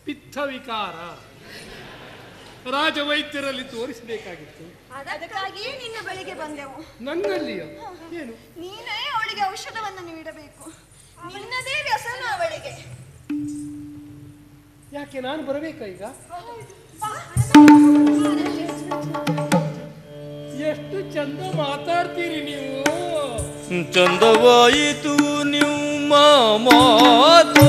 ಪಿತ್ತ ವಿಕಾರ ರಾಜವೈದ್ಯರಲ್ಲಿ ತೋರಿಸಬೇಕಾಗಿತ್ತು ಅದಕ್ಕಾಗಿಯೇ ನಿನ್ನ ಬಳಿಗೆ ಬಂದೆವು ನನ್ನಲ್ಲಿಯ ಏನು ನೀನೇ ಅವಳಿಗೆ ಔಷಧವನ್ನು ನೀಡಬೇಕು ನಿನ್ನದೇ ವ್ಯಸನ ಅವಳಿಗೆ ಯಾಕೆ ನಾನು ಬರಬೇಕಾ ಈಗ ಎಷ್ಟು ಚಂದ ಮಾತಾಡ್ತೀರಿ ನೀವು ಚಂದವಾಯಿತು ನಿಮ್ಮ ಮಾತು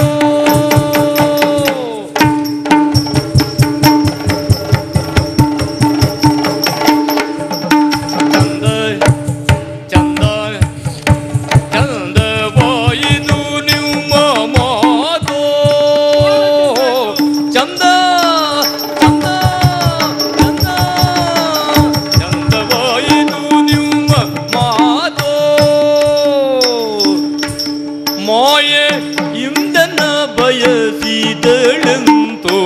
ಚಂದ ಚಂದ ಚಂದವಾಯಿತು ನಿಮ್ಮ ಮಾತು ಚಂದ ಚಂದ ಚಂದ ಚಂದವಾಯಿತು ನಿಮ್ಮ ಮಾತು ಮಾಯೆ ಇಂದನ ಬಯಸಿದಳೆಂತೋ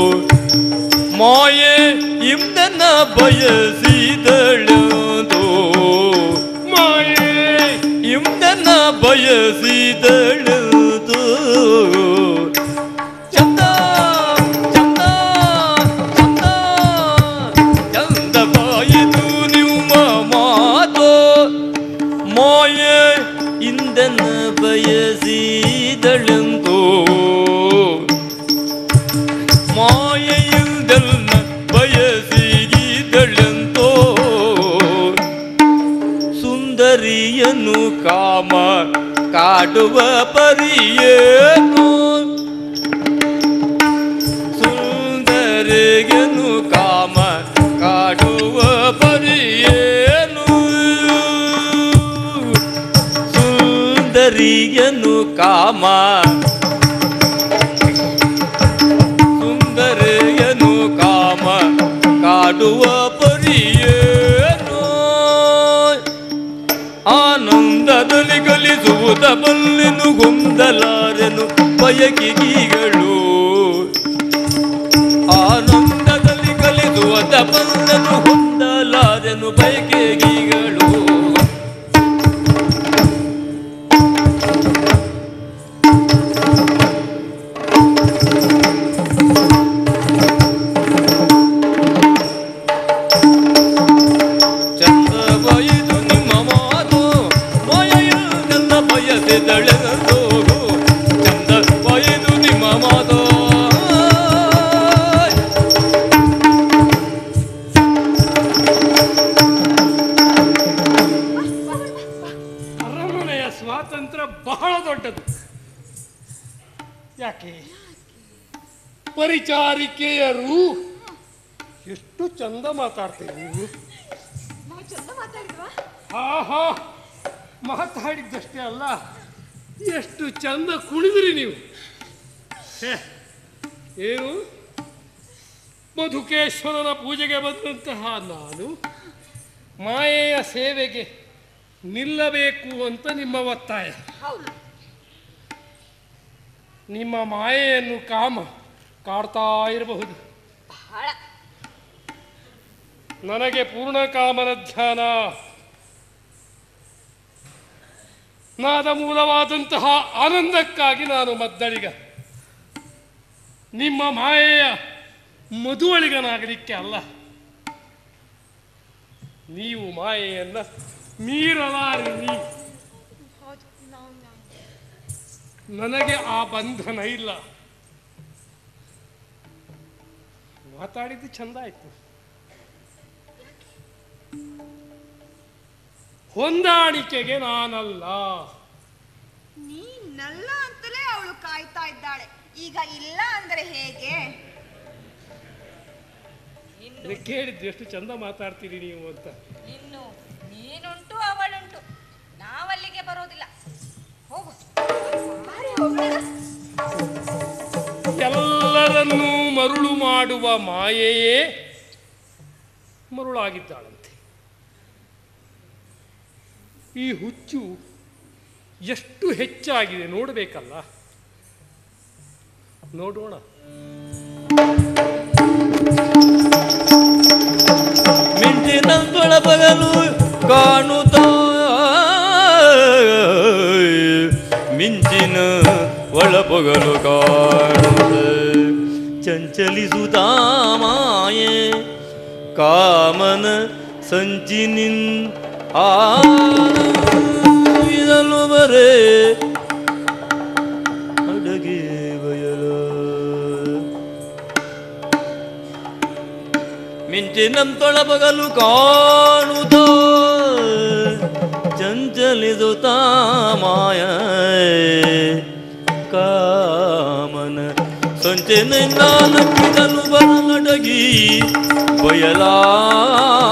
ಮಾಯೆ ಇಂದನ ಬಯಸಿದಳೆಂತೋ ಮಾಯೆ ಇಂದನ ಬಯಸಿದಳೆಂತೋ ಚಂದ ಚಂದ ಚಂದ ಚಂದವಾಯಿತು ನಿಮ್ಮ ಮಾತು ಮಾಯೆ ಇಂದನ ಬಯಸಿದಳೆಂತೋ ಮಾಯೆಯಿಂದಲ್ನ ಬಯಸಿಗಿದಳೆಂತೋ ಸುಂದರಿಯನು ಕಾಮ ಕಾಡುವ ಪರಿಯೇನು ಸುಂದರಿಯನು ಕಾಮ ಕಾಡುವ ಪರಿಯೇನು ಸುಂದರಿಯನು ಕಾಮ ಸುಂದರಿಯನು ಕಾಮ ಕಾಡುವ ಪರಿಯೇನು ಆನಂದದಲ್ಲಿ ಕಲಿಸುವುದ ಬಲ್ಲೆನು ಗೊಂದಲಾರೆನು ಬಯಕಿಗಿಗಳು ಆನಂದದಲ್ಲಿ ಕಲಿಸುವುದ ಬಲ್ಲೆನು ಹೊಂದಲಾರೆನು ಬಯಕೆಗಿಗಳು ಚಂದವಾಯಿತು ನಿಮ್ಮ ಮಾತು ಮಾಯೆಯನ್ನೆಲ್ಲ ಬಯಸಿದಳೆಂದು ಚಂದವಾಯಿತು ನಿಮ್ಮ ಮಾತು ಅರಮನೆಯ ಸ್ವಾತಂತ್ರ್ಯ ಬಹಳ ದೊಡ್ಡದು ಯಾಕೆ ಪರಿಚಾರಿಕೆಯರು ಎಷ್ಟು ಚಂದ ಮಾತಾಡ್ತೀರಿ ನೀವು ನಾವು ಚಂದ ಮಾತಾಡಿದ್ವಾ ಆಹಾ ಮಾತಾಡಿದ್ದಷ್ಟೇ ಅಲ್ಲ ಎಷ್ಟು ಚಂದ ಕುಣಿದ್ರಿ ನೀವು ಛೆ, ಏನು ಮಧುಕೇಶ್ವರನ ಪೂಜೆಗೆ ಬಂದಂತಹ ನಾನು ಮಾಯೆಯ ಸೇವೆಗೆ ನಿಲ್ಲಬೇಕು ಅಂತ ನಿಮ್ಮ ಒತ್ತಾಯ ಹೌದು ನಿಮ್ಮ ಮಾಯೆಯನ್ನು ಕಾಮ ಕಾಡ್ತಾ ಇರಬಹುದು ಬಹಳ ನನಗೆ ಪೂರ್ಣ ಕಾಮನ ಧ್ಯಾನ ನಾದ ಮೂಲವಾದಂತಹ ಆನಂದಕ್ಕಾಗಿ ನಾನು ಮದ್ದಳಿಗ ನಿಮ್ಮ ಮಾಯೆಯ ಮದುವಳಿಗನಾಗಲಿಕ್ಕೆ ಅಲ್ಲ ನೀವು ಮಾಯೆಯನ್ನ ಮೀರಲಾರಿರಿ ಹೌದು ನಾವು ನಾವು ನನಗೆ ಆ ಬಂಧನ ಇಲ್ಲ ಮಾತಾಡಿದ್ದು ಚಂದ ಆಯ್ತು ಹೊಂದಾಣಿಕೆಗೆ ನಾನಲ್ಲ ನೀನಲ್ಲ ಅಂತಲೇ ಅವಳು ಕಾಯ್ತಾ ಇದ್ದಾಳೆ ಈಗ ಇಲ್ಲ ಅಂದ್ರೆ ಹೇಗೆ ಇದಕ್ಕೆ ಕೇಳಿದ್ದು ಎಷ್ಟು ಚಂದ ಮಾತಾಡ್ತೀರಿ ನೀವು ಅಂತ ಇನ್ನು ನೀನುಂಟು ಅವಳುಂಟು ನಾವಲ್ಲಿಗೆ ಬರೋದಿಲ್ಲ ಹೋಗು ಬಾರಿ ಹೋಗೋಣ. ಎಲ್ಲರನ್ನೂ ಮರುಳು ಮಾಡುವ ಮಾಯೆಯೇ ಮರುಳಾಗಿದ್ದಾಳಂತೆ ಈ ಹುಚ್ಚು ಎಷ್ಟು ಹೆಚ್ಚಾಗಿದೆ ನೋಡಬೇಕಲ್ಲ ನೋಡೋಣ ಮಿಂಚಿನಂತೊಳ ಬಗಲು ಕಾಣುತ್ತ ಮಿಂಚಿನ ಒಳಪಗಲು ಕಾಣುತ್ತೆ ಚಂಚಲಿಸುತ್ತಾ ಮಾಯೆ ಕಾಮನ ಸಂಚಿನಿನ್ ಆ ಇದಲು ಬರೇ ಅಡಗೆ ಬಯಲ ಮಿಂಚಿನಂತೊಳಬಗಲು ಕಾಣುತ್ತ ಚಂಚಲಿಸುತ್ತ ಮಾಯ ಕಾಮನ ಸಂಚೆನಿಂದ ನಕ್ಕಿದಲು ಬರಲಡಗಿ ಬಯಲಾ